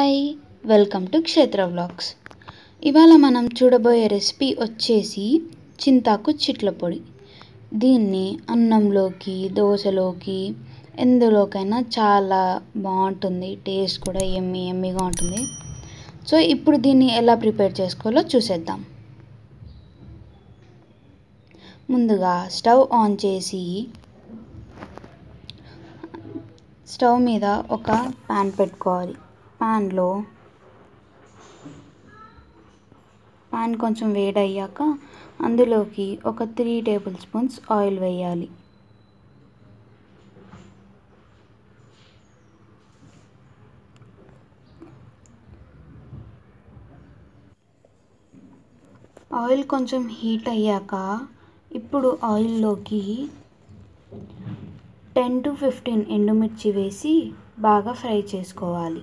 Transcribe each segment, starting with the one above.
hi welcome to Kshetra vlogs ఇవాళ మనం చూడబోయే రెసిపీ వచ్చేసి చింతాకు చిట్ల పొడి దీన్ని అన్నంలోకి దోశలోకి ఎందులోకైనా చాలా బాగుంటుంది టేస్ట్ కూడా ఎమ్మి ఎమ్మిగా ఉంటుంది సో ఇప్పుడు దీన్ని ఎలా ప్రిపేర్ చేసుకోవాలో చూసేద్దాం ముందుగా స్టవ్ ఆన్ చేసి స్టవ్ మీద ఒక ప్యాన్ పెట్టుకోవాలి ప్యాన్లో ప్యాన్ కొంచెం వేడయ్యాక అందులోకి ఒక త్రీ టేబుల్ స్పూన్స్ ఆయిల్ వేయాలి ఆయిల్ కొంచెం హీట్ అయ్యాక ఇప్పుడు ఆయిల్లోకి టెన్ టు ఫిఫ్టీన్ ఎండుమిర్చి వేసి బాగా ఫ్రై చేసుకోవాలి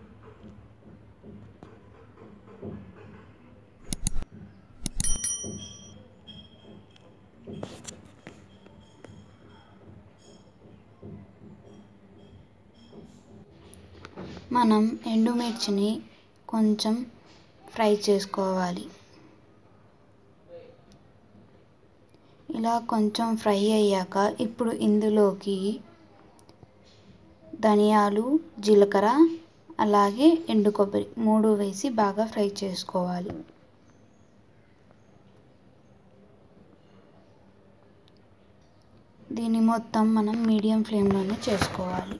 మనం ఎండుమిర్చిని కొంచెం ఫ్రై చేసుకోవాలి ఇలా కొంచెం ఫ్రై అయ్యాక ఇప్పుడు ఇందులోకి ధనియాలు జీలకర్ర అలాగే ఎండు కొబ్బరి మూడు వేసి బాగా ఫ్రై చేసుకోవాలి దీన్ని మొత్తం మనం మీడియం ఫ్లేమ్లోనే చేసుకోవాలి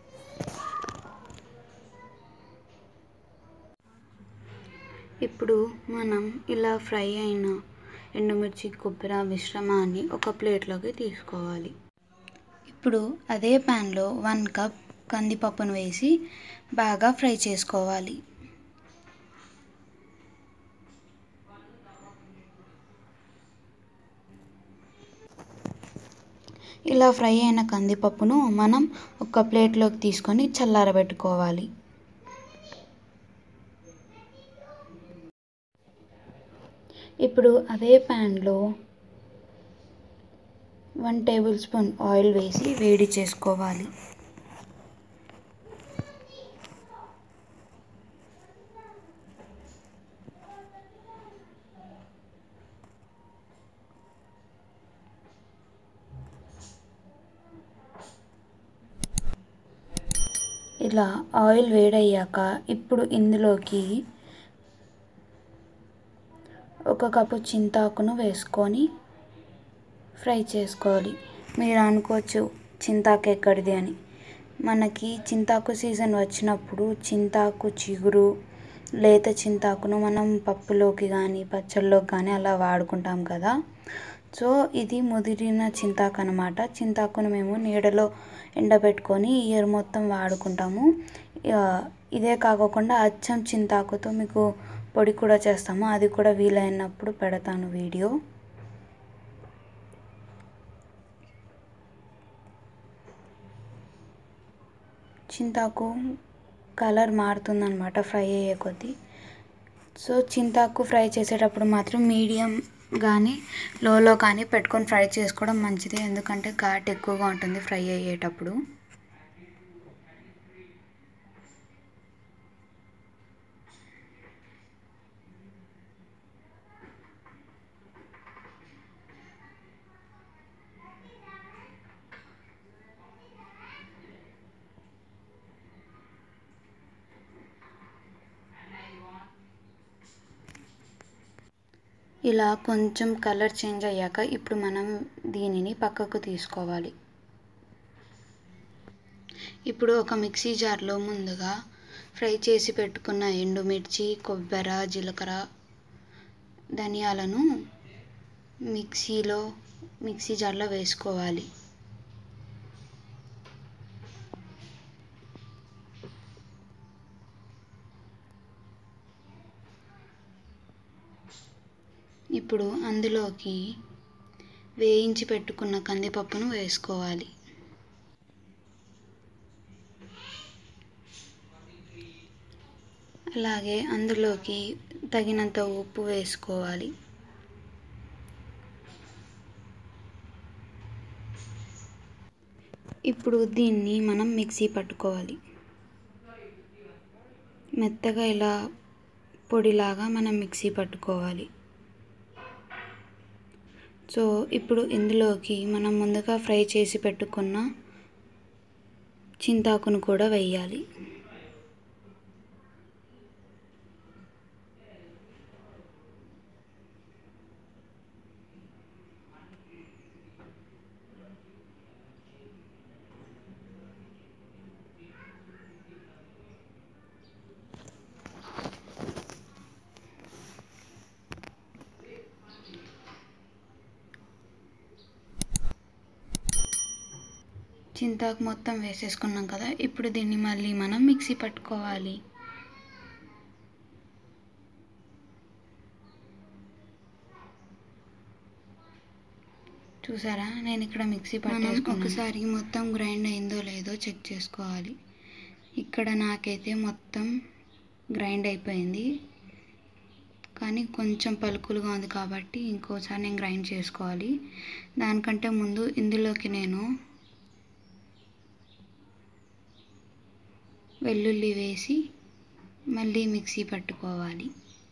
ఇప్పుడు మనం ఇలా ఫ్రై అయిన ఎండుమిర్చి కొబ్బరి మిశ్రమాన్ని ఒక ప్లేట్లోకి తీసుకోవాలి ఇప్పుడు అదే ప్యాన్లో వన్ కప్ కందిపప్పును వేసి బాగా ఫ్రై చేసుకోవాలి ఇలా ఫ్రై అయిన కందిపప్పును మనం ఒక ప్లేట్లోకి తీసుకొని చల్లారబెట్టుకోవాలి ఇప్పుడు అదే ప్యాన్లో వన్ టేబుల్ స్పూన్ ఆయిల్ వేసి వేడి చేసుకోవాలి ఇలా ఆయిల్ వేడయ్యాక ఇప్పుడు ఇందులోకి ఒక కప్పు చింతాకును వేసుకొని ఫ్రై చేసుకోవాలి మీరు అనుకోవచ్చు చింతాకు ఎక్కడిది అని మనకి చింతాకు సీజన్ వచ్చినప్పుడు చింతాకు చిగురు లేత చింతాకును మనం పప్పులోకి కానీ పచ్చళ్ళలోకి కానీ అలా వాడుకుంటాం కదా సో ఇది ముదిరిన చింతాకు అనమాట చింతాకును మేము నీడలో ఎండబెట్టుకొని ఇయర్ మొత్తం వాడుకుంటాము ఇదే కాకోకుండా అచ్చం చింతాకుతో మీకు పొడి కూడా చేస్తాము అది కూడా వీలైనప్పుడు పెడతాను వీడియో చింతాకు కలర్ మారుతుందన్నమాట ఫ్రై అయ్యే కొద్దీ సో చింతాకు ఫ్రై చేసేటప్పుడు మాత్రం మీడియం కానీ లోలో కానీ పెట్టుకొని ఫ్రై చేసుకోవడం మంచిది ఎందుకంటే ఘాట్ ఎక్కువగా ఉంటుంది ఫ్రై అయ్యేటప్పుడు ఇలా కొంచెం కలర్ చేంజ్ అయ్యాక ఇప్పుడు మనం దీనిని పక్కకు తీసుకోవాలి ఇప్పుడు ఒక మిక్సీ జార్లో ముందుగా ఫ్రై చేసి పెట్టుకున్న ఎండుమిర్చి కొబ్బరి జీలకర్ర ధనియాలను మిక్సీలో మిక్సీ జార్లో వేసుకోవాలి ఇప్పుడు అందులోకి వేయించి పెట్టుకున్న కందిపప్పును వేసుకోవాలి అలాగే అందులోకి తగినంత ఉప్పు వేసుకోవాలి ఇప్పుడు దీన్ని మనం మిక్సీ పట్టుకోవాలి మెత్తగా ఇలా పొడిలాగా మనం మిక్సీ పట్టుకోవాలి సో ఇప్పుడు ఇందులోకి మనం ముందుగా ఫ్రై చేసి పెట్టుకున్న చింతాకును కూడా వేయాలి చింతాకు మొత్తం వేసేసుకున్నాం కదా ఇప్పుడు దీన్ని మళ్ళీ మనం మిక్సీ పట్టుకోవాలి చూసారా నేను ఇక్కడ మిక్సీ పట్టేసి ఒకసారి మొత్తం గ్రైండ్ అయిందో లేదో చెక్ చేసుకోవాలి ఇక్కడ నాకైతే మొత్తం గ్రైండ్ అయిపోయింది కానీ కొంచెం పలుకులుగా ఉంది కాబట్టి ఇంకోసారి నేను గ్రైండ్ చేసుకోవాలి దానికంటే ముందు ఇందులోకి నేను వెల్లుల్లి వేసి మళ్ళీ మిక్సీ పట్టుకోవాలి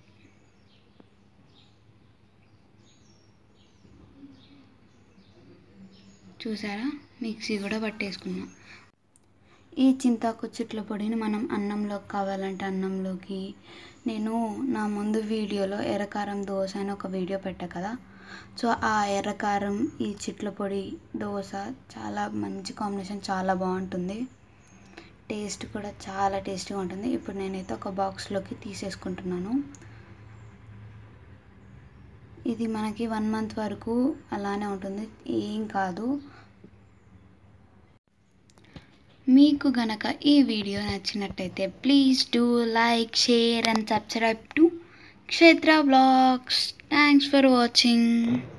చూసారా మిక్సీ కూడా పట్టేసుకున్నాం ఈ చింతాకు చెట్ల పొడిని మనం అన్నంలోకి కావాలంటే అన్నంలోకి నేను నా ముందు వీడియోలో ఎర్రకారం దోశ అని ఒక వీడియో పెట్టా కదా సో ఆ ఎర్రకారం ఈ చిట్ల పొడి దోశ చాలా మంచి కాంబినేషన్ చాలా బాగుంటుంది టేస్ట్ కూడా చాలా టేస్టీగా ఉంటుంది ఇప్పుడు నేనైతే ఒక బాక్స్లోకి తీసేసుకుంటున్నాను ఇది మనకి వన్ మంత్ వరకు అలానే ఉంటుంది ఏం కాదు మీకు గనక ఈ వీడియో నచ్చినట్టయితే please do like share and subscribe to Kshetra blogs thanks for watching